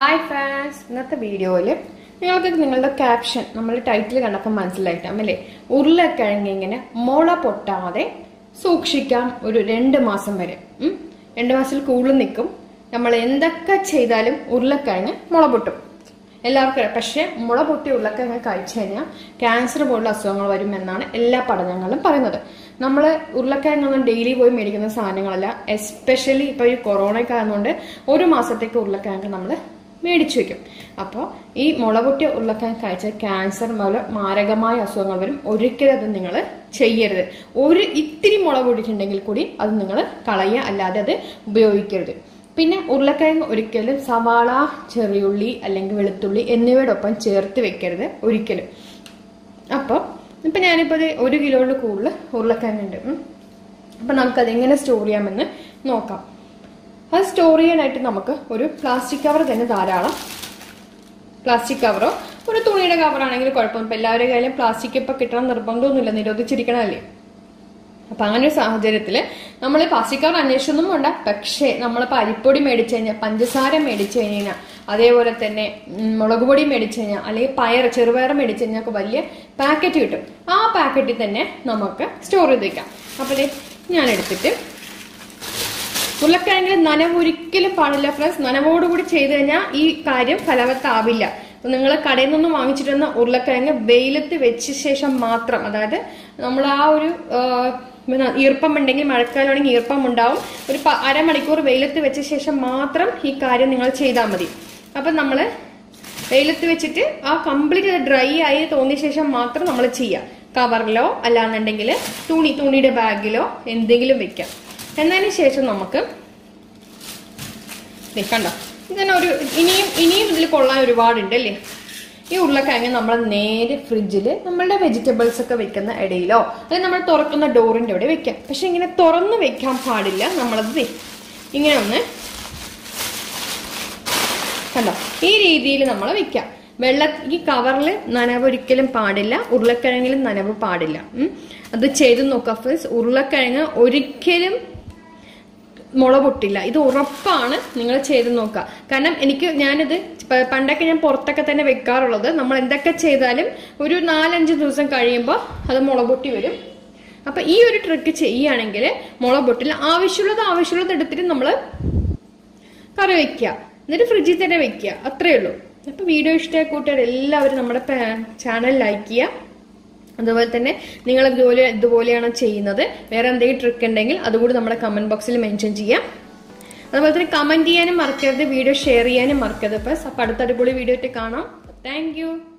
Hi fans ഇന്നത്തെ വീഡിയോയിൽ നിങ്ങൾക്ക് നിങ്ങളുടെ ക്യാപ്ഷൻ നമ്മൾ ടൈറ്റിൽ കണ്ടപ്പോൾ മനസ്സിലായിട്ടാം അല്ലേ ഉരുളക്കിഴങ്ങ് ഇങ്ങനെ മുള പൊട്ടാതെ സൂക്ഷിക്കാം ഒരു രണ്ട് മാസം വരെ ഉം. രണ്ട് മാസത്തിൽ കൂടുതൽ നിൽക്കും നമ്മൾ എന്തൊക്കെ ചെയ്താലും ഉരുളക്കിഴങ്ങ് മുള പൊട്ടും എല്ലാവർക്കും അറിയാം പക്ഷേ മുള പൊട്ടി ഉരുളക്കിഴങ്ങ് കഴിച്ചു കഴിഞ്ഞാൽ ക്യാൻസർ പോലുള്ള അസുഖങ്ങൾ വരുമെന്നാണ് എല്ലാ പഠനങ്ങളും പറയുന്നത് നമ്മൾ ഉരുളക്കിഴങ്ങൊന്നും ഡെയിലി പോയി മേടിക്കുന്ന സാധനങ്ങളല്ല എസ്പെഷ്യലി ഇപ്പോൾ ഈ കൊറോണയൊക്കെ ആയതുകൊണ്ട് ഒരു മാസത്തേക്ക് ഉരുളക്കിഴങ്ങ് നമ്മൾ മേടിച്ചു വെക്കും അപ്പോൾ ഈ മുള പൊട്ടിയ ഉരുളക്കിഴങ്ങ് കഴിച്ച ക്യാൻസർ പോലെ മാരകമായ അസുഖങ്ങൾ വരും ഒരിക്കലും അത് നിങ്ങൾ ചെയ്യരുത് ഒരു ഇത്തിരി മുള പൊടിച്ചിട്ടുണ്ടെങ്കിൽ കൂടി അത് നിങ്ങൾ കളയുക അല്ലാതെ അത് ഉപയോഗിക്കരുത് പിന്നെ ഉരുളക്കിഴങ്ങ് ഒരിക്കലും സവാള ചെറിയുള്ളി അല്ലെങ്കിൽ വെളുത്തുള്ളി എന്നിവയോടൊപ്പം ചേർത്ത് വെക്കരുത് ഒരിക്കലും അപ്പോൾ ഇപ്പം ഞാനിപ്പോൾ ഇത് ഒരു കിലോയിൽ കൂടുതൽ ഉരുളക്കിഴങ്ങുണ്ട് ഉം. അപ്പം നമുക്കത് എങ്ങനെ സ്റ്റോർ ചെയ്യാമെന്ന് നോക്കാം അത് സ്റ്റോർ ചെയ്യാനായിട്ട് നമുക്ക് ഒരു പ്ലാസ്റ്റിക് കവർ തന്നെ ധാരാളം പ്ലാസ്റ്റിക് കവറോ ഒരു തുണിയുടെ കവറാണെങ്കിൽ കുഴപ്പമൊന്നും ഇപ്പം എല്ലാവരുടെ കയ്യിലും പ്ലാസ്റ്റിക് ഇപ്പം കിട്ടണം നിർബന്ധമൊന്നുമില്ല നിരോധിച്ചിരിക്കണമല്ലേ അപ്പൊ അങ്ങനെ ഒരു സാഹചര്യത്തിൽ നമ്മൾ പ്ലാസ്റ്റിക് കവർ അന്വേഷിച്ചൊന്നും വേണ്ട പക്ഷേ നമ്മളിപ്പോൾ അരിപ്പൊടി മേടിച്ചു കഴിഞ്ഞാൽ പഞ്ചസാര മേടിച്ചു കഴിഞ്ഞാൽ അതേപോലെ തന്നെ ഉം, മുളക് പൊടി മേടിച്ചു കഴിഞ്ഞാൽ അല്ലെങ്കിൽ പയർ ചെറുപയർ മേടിച്ചു കഴിഞ്ഞാൽ ഒക്കെ വലിയ പാക്കറ്റ് കിട്ടും ആ പാക്കറ്റിൽ തന്നെ നമുക്ക് സ്റ്റോർ ചെയ്ത് വെക്കാം അപ്പോൾ ദേ ഞാൻ എടുത്തിട്ട് ഉരുളക്കിഴങ്ങിൽ നനവ് ഒരിക്കലും പാടില്ല ഫ്രണ്ട്സ് നനവോടുകൂടി ചെയ്തു കഴിഞ്ഞാൽ ഈ കാര്യം ഫലവത്താവില്ല നിങ്ങൾ കടയിൽ നിന്നും വാങ്ങിച്ചിരുന്ന ഉരുളക്കിഴങ്ങ് വെയിലത്ത് വെച്ച ശേഷം മാത്രം അതായത് നമ്മൾ ആ ഒരു ആ, പിന്നെ ഈർപ്പം ഉണ്ടെങ്കിൽ മഴക്കാലമാണെങ്കിൽ ഈർപ്പം ഉണ്ടാവും ഒരു പ- അരമണിക്കൂർ വെയിലത്ത് വെച്ച ശേഷം മാത്രം ഈ കാര്യം നിങ്ങൾ ചെയ്താൽ മതി അപ്പം നമ്മൾ വെയിലത്ത് വെച്ചിട്ട് ആ കംപ്ലീറ്റ് ഡ്രൈ ആയി തോന്നിയ ശേഷം മാത്രം നമ്മൾ ചെയ്യാം കവറിലോ അല്ലാന്നുണ്ടെങ്കിൽ തുണി തുണിയുടെ ബാഗിലോ എന്തെങ്കിലും വെക്കാം എന്നതിന് ശേഷം നമുക്ക് ദേ കണ്ടോ ഇതന്നെ ഒരു ഇനിയും ഇനിയും ഇതിൽ കൊള്ളാൻ ഒരുപാടുണ്ട് അല്ലേ ഈ ഉരുളക്കിഴങ്ങ് നമ്മൾ നേരെ ഫ്രിഡ്ജിൽ നമ്മളുടെ വെജിറ്റബിൾസ് ഒക്കെ വെക്കുന്ന ഇടയിലോ അല്ലെങ്കിൽ നമ്മൾ തുറക്കുന്ന ഡോറിന്റെ അവിടെ വെക്കാം പക്ഷെ ഇങ്ങനെ തുറന്ന് വെക്കാൻ പാടില്ല നമ്മളത് ദേ ഇങ്ങനെ ഒന്ന് കണ്ടോ ഈ രീതിയിൽ നമ്മൾ വെക്കാം വെള്ള ഈ കവറിൽ നനവ് ഒരിക്കലും പാടില്ല ഉരുളക്കിഴങ്ങിലും നനവ് പാടില്ല ഉം. അത് ചെയ്ത് നോക്കാം ഫ്രണ്ട്സ് ഉരുളക്കിഴങ്ങ് ഒരിക്കലും മുള പൊട്ടില്ല ഇത് ഉറപ്പാണ് നിങ്ങൾ ചെയ്ത് നോക്കുക കാരണം എനിക്ക് ഞാനിത് പ- പണ്ടൊക്കെ ഞാൻ പുറത്തൊക്കെ തന്നെ വെക്കാറുള്ളത് നമ്മൾ എന്തൊക്കെ ചെയ്താലും ഒരു നാലഞ്ച് ദിവസം കഴിയുമ്പോൾ അത് മുള പൊട്ടി വരും അപ്പൊ ഈ ഒരു ട്രിക്ക് ചെയ്യുകയാണെങ്കിൽ മുള പൊട്ടില്ല ആവശ്യമുള്ളത് ആവശ്യമുള്ളത് എടുത്തിട്ട് നമ്മൾ കറി വെക്കുക എന്നിട്ട് ഫ്രിഡ്ജിൽ തന്നെ വെക്കുക അത്രേ ഉള്ളൂ അപ്പൊ വീഡിയോ ഇഷ്ടമായ കൂട്ടുകാർ എല്ലാവരും നമ്മുടെ ചാനൽ ലൈക്ക് ചെയ്യുക അതുപോലെ തന്നെ നിങ്ങൾ ഇതുപോലെ ഇതുപോലെയാണ് ചെയ്യുന്നത് വേറെ എന്തെങ്കിലും ട്രിക്ക് ഉണ്ടെങ്കിൽ അതുകൂടി നമ്മുടെ കമന്റ് ബോക്സിൽ മെൻഷൻ ചെയ്യാം അതുപോലെ തന്നെ കമന്റ് ചെയ്യാനും മറക്കരുത് വീഡിയോ ഷെയർ ചെയ്യാനും മറക്കരുത് അപ്പൊ അടുത്ത അടിപൊളി വീഡിയോ ആയിട്ട് കാണാം താങ്ക്